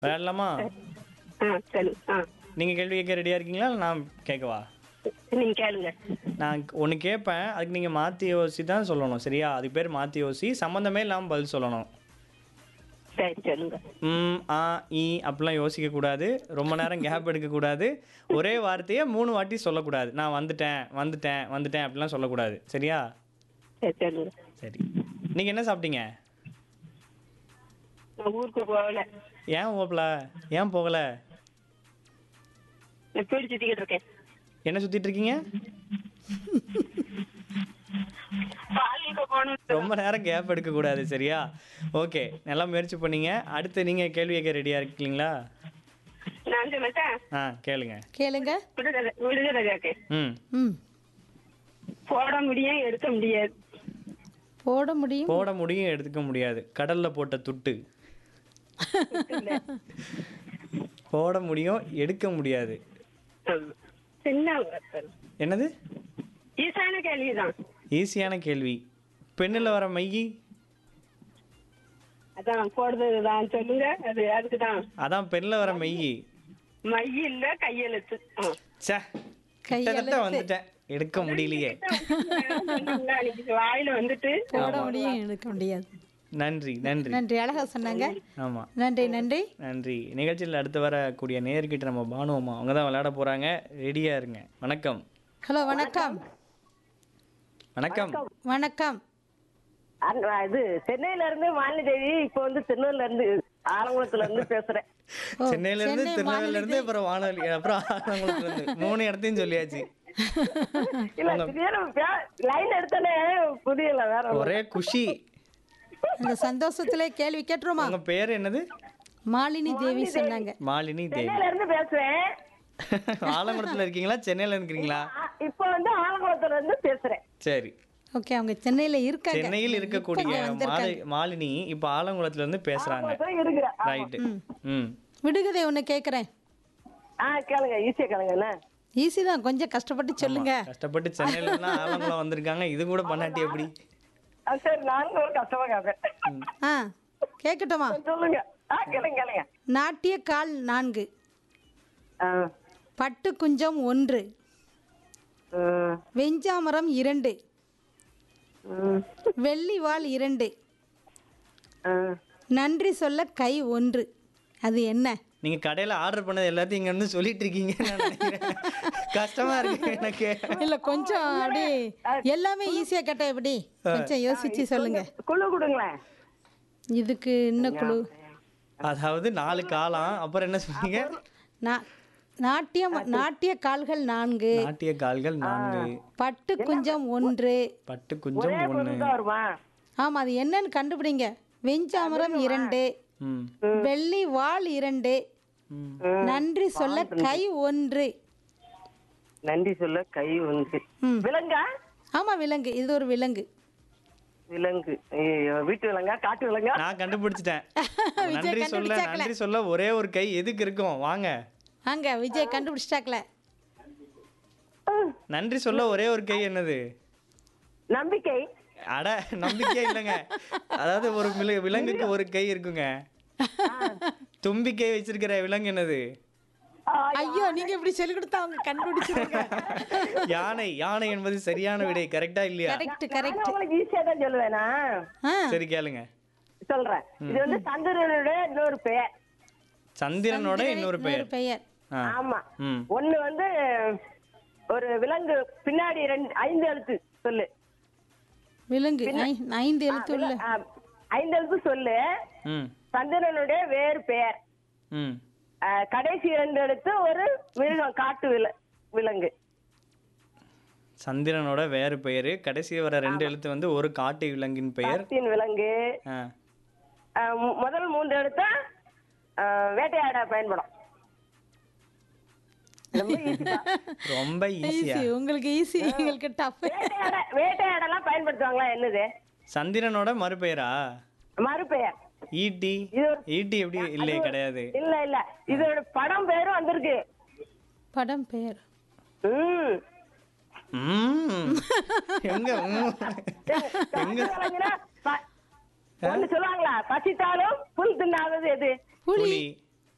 விளையாடலாமா ஆ சரி ஆ நீங்கள் கேள்வி கேட்க ரெடியாக இருக்கீங்களா இல்லை நான் கேட்கவா நீங்க கேளுங்க நான் ஒன்று கேட்பேன் அதுக்கு நீங்கள் மாற்றி யோசி தான் சொல்லணும் சரியா அதுக்கு பேர் மாற்றி யோசி சம்மந்தமே இல்லாமல் பதில் சொல்லணும் சரி சொல்லுங்க ம் ஆ ஈ அப்படிலாம் யோசிக்கக்கூடாது ரொம்ப நேரம் கேப் எடுக்கக்கூடாது ஒரே வார்த்தையை மூணு வாட்டி சொல்லக்கூடாது நான் வந்துட்டேன் வந்துட்டேன் வந்துட்டேன் அப்படிலாம் சொல்லக்கூடாது சரியா சரி சொல்லுங்க சரி நீங்கள் என்ன சாப்பிட்டீங்க நான் ஊருக்கு போகல ஏன் போகல ஏன் போகலை நான் வீடு சுத்திக்கிட்டு இருக்கேன் என்ன சுற்றிட்டு இருக்கீங்க பாலிக்கு போகணும் ரொம்ப நேரம் கேப் எடுக்கக்கூடாது சரியா ஓகே நல்லா முயற்சி பண்ணீங்க அடுத்து நீங்கள் கேள்வி கேட்க ரெடியாக இருக்கீங்களா நான் சொன்னேன் ஆ கேளுங்க கேளுங்க விடுதலை விடுதலை கேட்க ம் ம் போட முடியும் எடுக்க முடியாது போட முடியும் போட முடியும் எடுத்துக்க முடியாது கடலில் போட்ட துட்டு போட முடியும் எடுக்க முடியாது ஆமா. சின்ன ஒருத்தர். என்னது ஈசான கேள்விதான் ஈஸியான கேள்வி பெண்ணில் வர மையி அதான் போடுறதுதான் சொல்லுங்க அது அதுக்குதான் அதான் பெண்ணில் வர மையி மை இல்ல கையெழுத்து ஆ. சே கிட்டத்தட்ட கையெழுத்து. வந்துட்டேன் எடுக்க முடியலையே சொன்னீங்களா, அன்னைக்கு வாயில வந்துட்டு போட முடியும் எடுக்க முடியாது நன்றி நன்றி நன்றி அழகா சொன்னாங்க ஆமாம் நன்றி நன்றி நன்றி நிகழ்ச்சியில் அடுத்து வரக்கூடிய நேர்கிட்ட நம்ம பானுவம்மா அவங்க தான் விளையாட போகிறாங்க ரெடியாக இருங்க வணக்கம் ஹலோ வணக்கம் வணக்கம் வணக்கம் அங்க இது சென்னையில இருந்து மாலிதேவி இப்ப வந்து திருநெல்வேலில இருந்து ஆலங்குளத்துல இருந்து பேசுறேன் ஓ, சென்னையில இருந்து சென்னை திருநெல்வேலில இருந்து அப்புறம் வானொலி அப்புறம் ஆலங்குளத்துல இருந்து மூணு இடத்தையும் சொல்லியாச்சு இல்ல திடீர்னு லைன் எடுத்தாலே புரியல வேற ஒண்ணும். ஒரே குஷி இந்த சந்தோஷத்திலே கேள்வி கேட்டுருமா உங்க பேர் என்னது மாலினி தேவி சொன்னாங்க மாலினி தேவி சென்னையில இருந்து பேசுறேன் ஆலங்குளத்துல இருக்கீங்களா சென்னையில இருக்கிறீங்களா ஆ, இப்ப வந்து ஆலங்குளத்துல இருந்து பேசுறேன் சரி ஓகே அவங்க சென்னையில இருக்காங்க சென்னையில் இருக்கக்கூடிய இப்ப இங்க வந்திருக்காங்க. மாலி மாலினி இப்ப ஆலங்குளத்துல இருந்து பேசுறாங்க இப்ப இருக்கிறேன் ஆ. ரைட்டு ம் விடுகதை ஒண்ணு கேக்குறேன் ஆ கேளுங்க ஈஸியா கேளுங்க என்ன ஈஸி தான் கொஞ்சம் கஷ்டப்பட்டு சொல்லுங்க கஷ்டப்பட்டு சென்னையில இருந்து ஆலங்குளம் வந்திருக்காங்க இது கூட பண்ணாட்டி எப்படி ஆ, சரி நானும் ஒரு கஷ்டமா கேட்பேன் ஆ கேட்கட்டுமா சொல்லுங்க ஆ கேளுங்க கேளுங்க நாட்டிய கால் நான்கு ஆ. பட்டு குஞ்சம் ஒன்று ம், வெஞ்சாமரம் இரண்டு ம், வெள்ளி வாள் இரண்டு ஆ. நன்றி சொல்ல கை ஒன்று அது என்ன நீங்க கடையில ஆர்டர் பண்ணது எல்லாத்தையும் இங்க இருந்து சொல்லிட்டு இருக்கீங்க நான் நினைக்கிறேன். கஷ்டமா இருக்கு எனக்கு இல்ல கொஞ்சம் அப்படி எல்லாமே ஈஸியா கேட்டா எப்படி கொஞ்சம் யோசிச்சு சொல்லுங்க குழு கொடுங்களேன் இதுக்கு இன்னும் குழு அதாவது நாலு காலம் அப்புறம் என்ன சொன்னீங்க நா- நாட்டியம் நாட்டிய கால்கள் நான்கு நாட்டிய கால்கள் நான்கு பட்டு குஞ்சம் ஒன்று பட்டு குஞ்சம் ஒண்ணு தான் வருமா ஆமா அது என்னன்னு கண்டுபிடிங்க வெஞ்சாமரம் இரண்டு ம் வெள்ளி வாள் இரண்டு ம். நன்றி சொல்ல கை ஒன்று நன்றி சொல்ல கை வந்து ம். விலங்கா ஆமா விலங்கு இது ஒரு விலங்கு விலங்கு ஐயோ வீட்டு விலங்கா காட்டு விலங்கா நான் கண்டுபிடிச்சிட்டேன் விஜய் நன்றி சொல்ல கண்டுபிடிச்சாக்கல. நன்றி சொல்ல ஒரே ஒரு கை எதுக்கு இருக்கும் வாங்க அங்க விஜய் கண்டுபிடிச்சிட்டாக்கல நன்றி சொல்ல ஒரே ஒரு கை என்னது நம்பிக்கை அட நம்பிக்கை இல்லைங்க அதாவது ஒரு வில- விலங்குக்கு ஒரு கை இருக்குங்க தும்பிக்கை வச்சிருக்கிற விலங்கு என்னது ஐயோ நீங்க இப்படி சொல்லி கொடுத்தா அவங்க கண்டுபிடிச்சிருங்க யானை யானை என்பது சரியான விடை கரெக்டா இல்லையா கரெக்ட் நான் கரெக்ட் உங்களுக்கு ஈஸியா தான் சொல்லுவேனா ஆ சரி கேளுங்க சொல்றேன் இது வந்து சந்திரனுடைய இன்னொரு பெயர் சந்திரனோட இன்னொரு பெயர் பெயர் ஆ. ஆமா ம் ஒண்ணு வந்து ஒரு விலங்கு பின்னாடி ரெண்டு ஐந்து எழுத்து சொல்லு விலங்கு ஐ- ஐந்து எழுத்து உள்ள ஆ, ஐந்து எழுத்து சொல்லு ம் சந்திரனுடைய வேறு பெயர் ம் ஆ, கடைசி இரண்டு எழுத்து ஒரு மிருகம் காட்டு வில விலங்கு சந்திரனோட வேறு பெயர் கடைசி வர ரெண்டு எழுத்து வந்து ஒரு காட்டு விலங்கின் பெயர் காட்டின் விலங்கு ஆ. ஆ, மு- முதல் மூன்று எழுத்தா ஆ, வேட்டையாட பயன்படும் ரொம்ப easy தான். ரொம்ப ஈஸியா ஈஸி உங்களுக்கு ஈஸி எங்களுக்கு டஃப் வேட்டையாட வேட்டையாடலாம் பயன்படுத்துவாங்களா என்னது சந்திரனோட மறுபெயரா மறுபெயர் ஈட்டி இது ஒரு- ஈட்டி எப்படி இல்லையே கிடையாது இல்ல இல்ல இதோட படம் பேரும் வந்திருக்கு படம் பெயர் ம் ம். எங்க ம். எங்க விலங்குனா, ப- ஒண்ணு சொல்லுவாங்களா பசித்தாலும் புல் தின்னாதது எது புலி புலி